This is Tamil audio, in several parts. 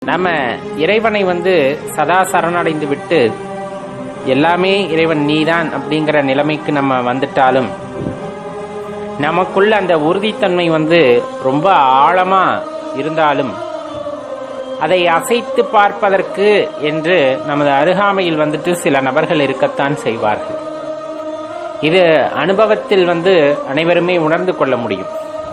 நாம இறைவனை வந்து சதா சரணடைந்து விட்டு எல்லாமே இறைவன் நீதான் அப்படிங்கிற நிலைமைக்கு நம்ம வந்துட்டாலும் நமக்குள்ள அந்த உறுதித்தன்மை வந்து ரொம்ப ஆழமா இருந்தாலும் அதை அசைத்து பார்ப்பதற்கு என்று நமது அருகாமையில் வந்துட்டு சில நபர்கள் இருக்கத்தான் செய்வார்கள் இது அனுபவத்தில் வந்து அனைவருமே உணர்ந்து கொள்ள முடியும்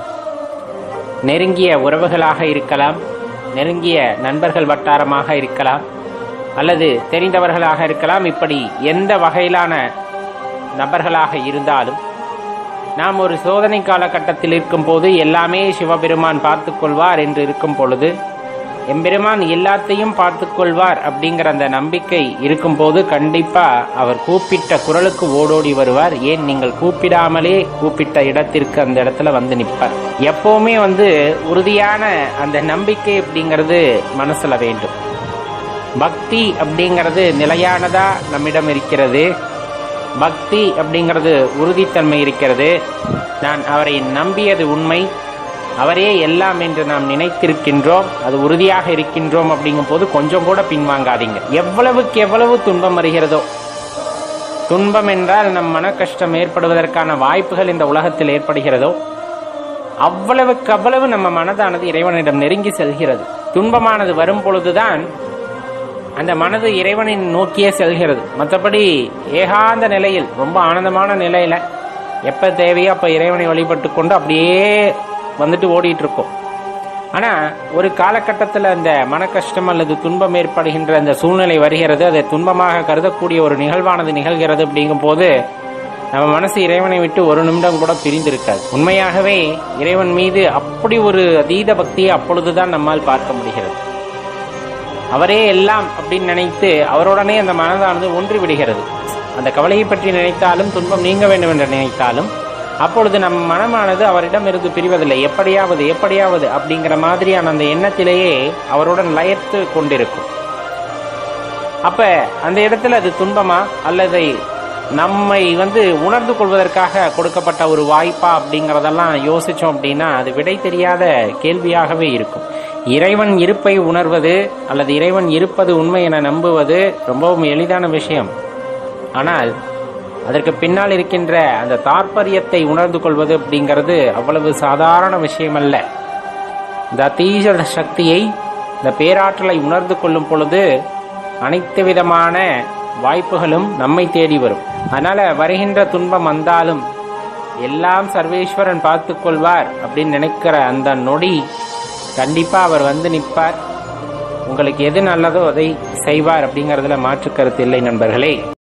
நெருங்கிய உறவுகளாக இருக்கலாம் நெருங்கிய நண்பர்கள் வட்டாரமாக இருக்கலாம் அல்லது தெரிந்தவர்களாக இருக்கலாம் இப்படி எந்த வகையிலான நபர்களாக இருந்தாலும் நாம் ஒரு சோதனை காலகட்டத்தில் இருக்கும் போது எல்லாமே சிவபெருமான் பார்த்துக் கொள்வார் என்று இருக்கும் பொழுது எம்பெருமான் எல்லாத்தையும் பார்த்துக் கொள்வார் அப்படிங்கிற அந்த நம்பிக்கை இருக்கும்போது கண்டிப்பா அவர் கூப்பிட்ட குரலுக்கு ஓடோடி வருவார் ஏன் நீங்கள் கூப்பிடாமலே கூப்பிட்ட இடத்திற்கு அந்த இடத்துல வந்து நிற்பார் எப்பவுமே வந்து உறுதியான அந்த நம்பிக்கை அப்படிங்கிறது மனசுல வேண்டும் பக்தி அப்படிங்கிறது நிலையானதா நம்மிடம் இருக்கிறது பக்தி அப்படிங்கிறது உறுதித்தன்மை இருக்கிறது நான் அவரை நம்பியது உண்மை அவரே எல்லாம் என்று நாம் நினைத்திருக்கின்றோம் அது உறுதியாக இருக்கின்றோம் அப்படிங்கும் போது கொஞ்சம் கூட பின்வாங்காதீங்க எவ்வளவுக்கு எவ்வளவு துன்பம் வருகிறதோ துன்பம் என்றால் நம் மன கஷ்டம் ஏற்படுவதற்கான வாய்ப்புகள் இந்த உலகத்தில் ஏற்படுகிறதோ அவ்வளவுக்கு அவ்வளவு நம்ம மனதானது இறைவனிடம் நெருங்கி செல்கிறது துன்பமானது வரும் பொழுதுதான் அந்த மனது இறைவனை நோக்கியே செல்கிறது மற்றபடி ஏகாந்த நிலையில் ரொம்ப ஆனந்தமான நிலையில எப்ப தேவையோ அப்ப இறைவனை வழிபட்டு கொண்டு அப்படியே வந்துட்டு ஓடிட்டு இருக்கோம் ஆனா ஒரு காலகட்டத்தில் அந்த மன கஷ்டம் அல்லது துன்பம் ஏற்படுகின்ற அந்த சூழ்நிலை வருகிறது அதை துன்பமாக கருதக்கூடிய ஒரு நிகழ்வானது நிகழ்கிறது அப்படிங்கும் போது நம்ம மனசு இறைவனை விட்டு ஒரு நிமிடம் கூட பிரிந்திருக்காது உண்மையாகவே இறைவன் மீது அப்படி ஒரு அதீத பக்தியை அப்பொழுதுதான் நம்மால் பார்க்க முடிகிறது அவரே எல்லாம் அப்படின்னு நினைத்து அவருடனே அந்த மனதானது ஒன்றி விடுகிறது அந்த கவலையை பற்றி நினைத்தாலும் துன்பம் நீங்க வேண்டும் என்று நினைத்தாலும் அப்பொழுது நம் மனமானது அவரிடம் இருந்து பிரிவதில்லை எப்படியாவது எப்படியாவது அப்படிங்கிற மாதிரியான அந்த எண்ணத்திலேயே அவருடன் லயத்து கொண்டிருக்கும் அப்ப அந்த இடத்துல அது துன்பமா அல்லது நம்மை வந்து உணர்ந்து கொள்வதற்காக கொடுக்கப்பட்ட ஒரு வாய்ப்பா அப்படிங்கறதெல்லாம் யோசிச்சோம் அப்படின்னா அது விடை தெரியாத கேள்வியாகவே இருக்கும் இறைவன் இருப்பை உணர்வது அல்லது இறைவன் இருப்பது உண்மை என நம்புவது ரொம்பவும் எளிதான விஷயம் ஆனால் அதற்கு பின்னால் இருக்கின்ற அந்த தாற்பயத்தை உணர்ந்து கொள்வது அப்படிங்கிறது அவ்வளவு சாதாரண விஷயம் அல்ல இந்த அதீத சக்தியை இந்த பேராற்றலை உணர்ந்து கொள்ளும் பொழுது அனைத்து விதமான வாய்ப்புகளும் நம்மை தேடி வரும் அதனால வருகின்ற துன்பம் வந்தாலும் எல்லாம் சர்வேஸ்வரன் பார்த்துக் கொள்வார் அப்படின்னு நினைக்கிற அந்த நொடி கண்டிப்பா அவர் வந்து நிற்பார் உங்களுக்கு எது நல்லதோ அதை செய்வார் அப்படிங்கறதுல மாற்று கருத்து இல்லை நண்பர்களே